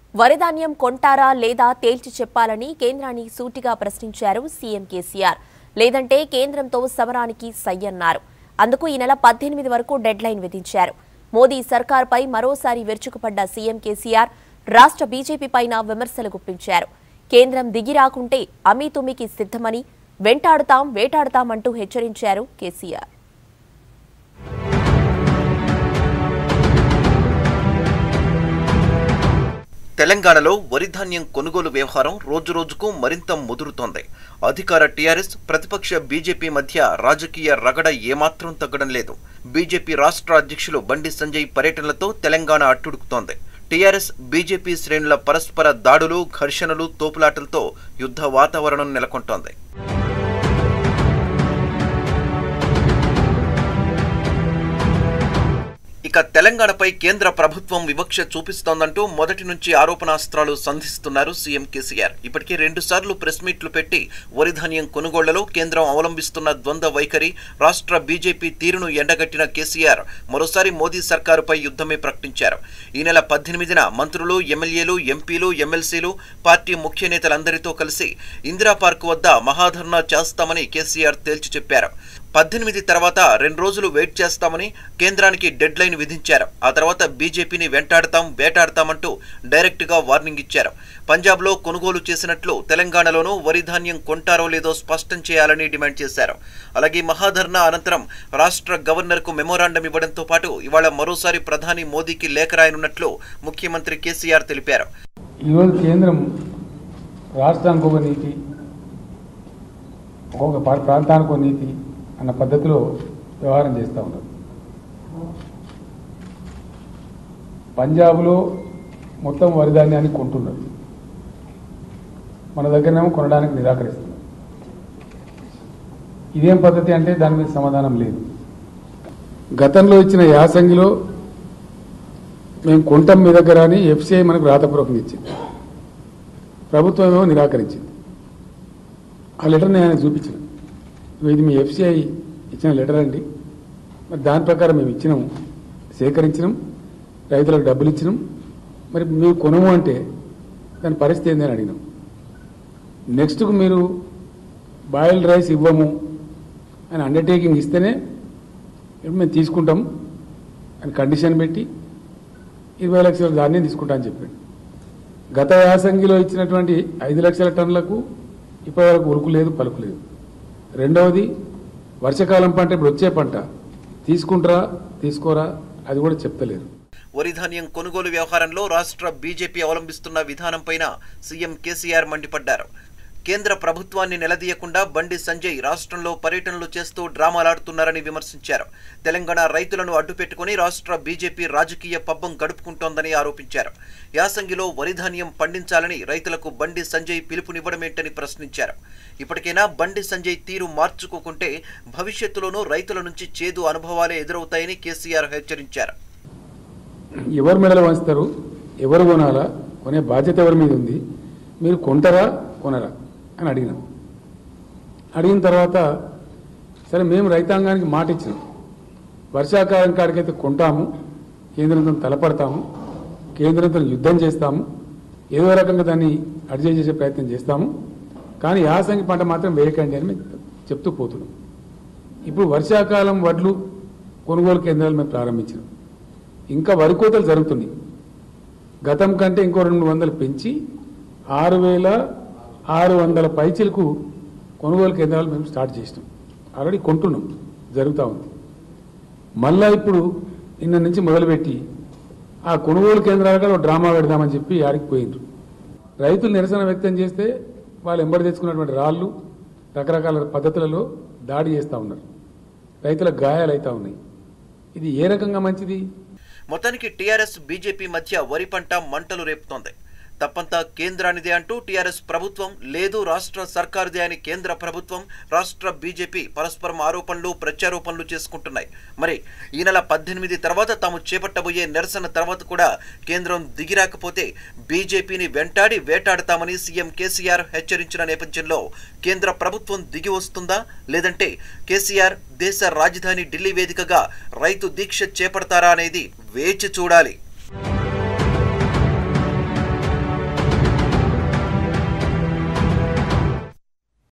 వరిధాన్యం కొంటారా లేదా తేల్చి చెప్పాలని కేంద్రాన్ని సూటిగా ప్రశ్నించారు సీఎం కేసీఆర్ లేదంటే కేంద్రంతో సమరానికి సై అన్నారు అందుకు ఈ నెల పద్దెనిమిది వరకు డెడ్ లైన్ విధించారు మోదీ సర్కార్పై మరోసారి విరుచుకుపడ్డ సీఎం కేసీఆర్ రాష్ట్ర బీజేపీ పైన విమర్శలు గుప్పించారు కేంద్రం దిగి రాకుంటే అమీతుమికి సిద్ధమని వెంటాడుతాం వేటాడుతామంటూ హెచ్చరించారు కేసీఆర్ తెలంగాణలో వరి ధాన్యం కొనుగోలు వ్యవహారం రోజురోజుకు మరింత ముదురుతోంది అధికార టీఆర్ఎస్ ప్రతిపక్ష బీజేపీ మధ్య రాజకీయ రగడ ఏమాత్రం తగ్గడం లేదు బీజేపీ రాష్ట్ర అధ్యక్షులు బండి సంజయ్ పర్యటనలతో తెలంగాణ అట్టుడుకుతోంది టీఆర్ఎస్ బీజేపీ శ్రేణుల పరస్పర దాడులు ఘర్షణలు తోపులాటలతో యుద్ధ వాతావరణం నెలకొంటోంది ఇక తెలంగాణపై కేంద్ర ప్రభుత్వం వివక్ష చూపిస్తోందంటూ మొదటి నుంచి ఆరోపణాస్త్రాలు సంధిస్తున్నారు సీఎం కేసీఆర్ ఇప్పటికే రెండు సార్లు ప్రెస్ మీట్లు పెట్టి వరి ధాన్యం కొనుగోళ్లలో కేంద్రం అవలంబిస్తున్న ద్వంద్వ వైఖరి రాష్ట్ర బీజేపీ తీరును ఎండగట్టిన కేసీఆర్ మరోసారి మోదీ సర్కారుపై యుద్ధమే ప్రకటించారు ఈ నెల పద్దెనిమిదిన మంత్రులు ఎమ్మెల్యేలు ఎంపీలు ఎమ్మెల్సీలు పార్టీ ముఖ్య నేతలందరితో కలిసి ఇందిరా పార్క్ వద్ద మహాధర్నా చేస్తామని కేసీఆర్ తేల్చి చెప్పారు పద్దెనిమిది తర్వాత రెండు రోజులు వెయిట్ చేస్తామని కేంద్రానికి డెడ్ లైన్ విధించారు ఆ తర్వాత బీజేపీని వెంటాడతాం వేటాడతామంటూ డైరెక్ట్ గా వార్నింగ్ ఇచ్చారు పంజాబ్లో కొనుగోలు చేసినట్లు తెలంగాణలోనూ వరి ధాన్యం కొంటారో లేదో స్పష్టం చేయాలని డిమాండ్ చేశారు అలాగే మహాధర్నా అనంతరం రాష్ట్ర గవర్నర్కు మెమోరాండం ఇవ్వడంతో పాటు ఇవాళ మరోసారి ప్రధాని మోదీకి లేఖ రాయనున్నట్లు ముఖ్యమంత్రి కేసీఆర్ తెలిపారు ఈరోజు కేంద్రం రాష్ట్రానికి ఒక నీతి ఒక్కొక్క ప్రా- ప్రాంతానికి ఒక నీతి అన్న పద్ధతిలో వ్యవహారం చేస్తూ ఉన్నారు పంజాబ్లో మొత్తం వరి ధాన్యాన్ని కొంటున్నారు మన దగ్గరనేమో కొనడానికి నిరాకరిస్తున్నారు ఇదేం పద్ధతి అంటే దాని మీద సమాధానం లేదు గతంలో ఇచ్చిన యాసంగిలో మేము కొంటాం మీ దగ్గర అని ఎఫ్సిఐ మనకు రాతపూర్వకంగా ఇచ్చింది ప్రభుత్వం ఏమో నిరాకరించింది ఆ లెటర్ నేను ఆయనకు చూపించిన ఇగో ఇది మీ ఎఫ్సిఐ ఇచ్చిన లెటర్ అండి మరి దాని ప్రకారం మేము ఇచ్చినాము సేకరించినాం రైతులకు డబ్బులు ఇచ్చినాం మరి మీరు కొనము అంటే దాని పరిస్థితి ఏందని అడిగినాం నెక్స్ట్కు మీరు బాయిల్డ్ రైస్ ఇవ్వము అని అండర్టేకింగ్ ఇస్తేనే ఇప్పుడు మేము తీసుకుంటాం అని కండిషన్ పెట్టి ఇరవై లక్షల ధాన్యం తీసుకుంటా అని చెప్పాడు గత యాసంగిలో ఇచ్చినటువంటి ఐదు లక్షల టన్నులకు ఇప్పటివరకు ఉరుకు లేదు పలుకు లేదు రెండవది వర్షాకాలం పంట ఇప్పుడు వచ్చే పంట తీసుకుంటారా తీసుకోరా అది కూడా చెప్తలేరు వరి ధాన్యం కొనుగోలు వ్యవహారంలో రాష్ట్ర బీజేపీ అవలంబిస్తున్న విధానంపైన సీఎం కేసీఆర్ మండిపడ్డారు కేంద్ర ప్రభుత్వాన్ని నిలదీయకుండా బండి సంజయ్ రాష్ట్రంలో పర్యటనలు చేస్తూ డ్రామాలాడుతున్నారని విమర్శించారు తెలంగాణ రైతులను అడ్డుపెట్టుకుని రాష్ట్ర బీజేపీ రాజకీయ పబ్బం గడుపుకుంటోందని ఆరోపించారు యాసంగిలో వరి ధాన్యం పండించాలని రైతులకు బండి సంజయ్ పిలుపునివ్వడమేంటని ప్రశ్నించారు ఇప్పటికైనా బండి సంజయ్ తీరు మార్చుకోకుంటే భవిష్యత్తులోనూ రైతుల నుంచి చేదు అనుభవాలే ఎదురవుతాయని కేసీఆర్ హెచ్చరించారు ఎవరు మెడలు వంచుతారు ఎవరు కొనాలా కొనే బాధ్యత ఎవరి మీద ఉంది మీరు కొంటారా కొనరా అని అడిగినాం అడిగిన తర్వాత సరే మేము రైతాంగానికి మాట ఇచ్చినాం వర్షాకాలం కాడికైతే కొంటాము కేంద్రంతో తలపడతాము కేంద్రంతో యుద్ధం చేస్తాము ఏదో రకంగా దాన్ని అడ్జస్ట్ చేసే ప్రయత్నం చేస్తాము కానీ యాసంగి పంట మాత్రం వేయకండి అని మేము చెప్తూ పోతున్నాం ఇప్పుడు వర్షాకాలం వడ్లు కొనుగోలు కేంద్రాలు మేము ప్రారంభించినాం ఇంకా వరి కోతలు జరుగుతున్నాయి గతం కంటే ఇంకో రెండు వందలు పెంచి ఆరు వేల ఆరు వందల పైచీలకు కొనుగోలు కేంద్రాలు మేము స్టార్ట్ చేసినాం ఆల్రెడీ కొంటున్నాం జరుగుతూ ఉంది మళ్ళా ఇప్పుడు నిన్న నుంచి మొదలుపెట్టి ఆ కొనుగోలు కేంద్రాలు కూడా ఒక డ్రామా పెడదామని చెప్పి ఆడికి పోయిండ్రు రైతులు నిరసన వ్యక్తం చేస్తే వాళ్ళు ఎంబడి తెచ్చుకున్నటువంటి రాళ్ళు రకరకాల పద్ధతులలో దాడి చేస్తూ ఉన్నారు రైతులకు గాయాలు అవుతా ఉన్నాయి ఇది ఏ రకంగా మంచిది మొత్తానికి టీఆర్ఎస్ బీజేపీ మధ్య వరి పంట మంటలు రేపుతోంది తప్పంతా కేంద్రానిదే అంటూ టీఆర్ఎస్ ప్రభుత్వం లేదు రాష్ట్ర సర్కారుదే అని కేంద్ర ప్రభుత్వం రాష్ట్ర బీజేపీ పరస్పరం ఆరోపణలు ప్రత్యారోపణలు చేసుకుంటున్నాయి మరి ఈ నెల పద్దెనిమిది తర్వాత తాము చేపట్టబోయే నిరసన తర్వాత కూడా కేంద్రం దిగిరాకపోతే బీజేపీని వెంటాడి వేటాడతామని సీఎం కేసీఆర్ హెచ్చరించిన నేపథ్యంలో కేంద్ర ప్రభుత్వం దిగి వస్తుందా లేదంటే కేసీఆర్ దేశ రాజధాని ఢిల్లీ వేదికగా రైతు దీక్ష చేపడతారా అనేది వేచి చూడాలి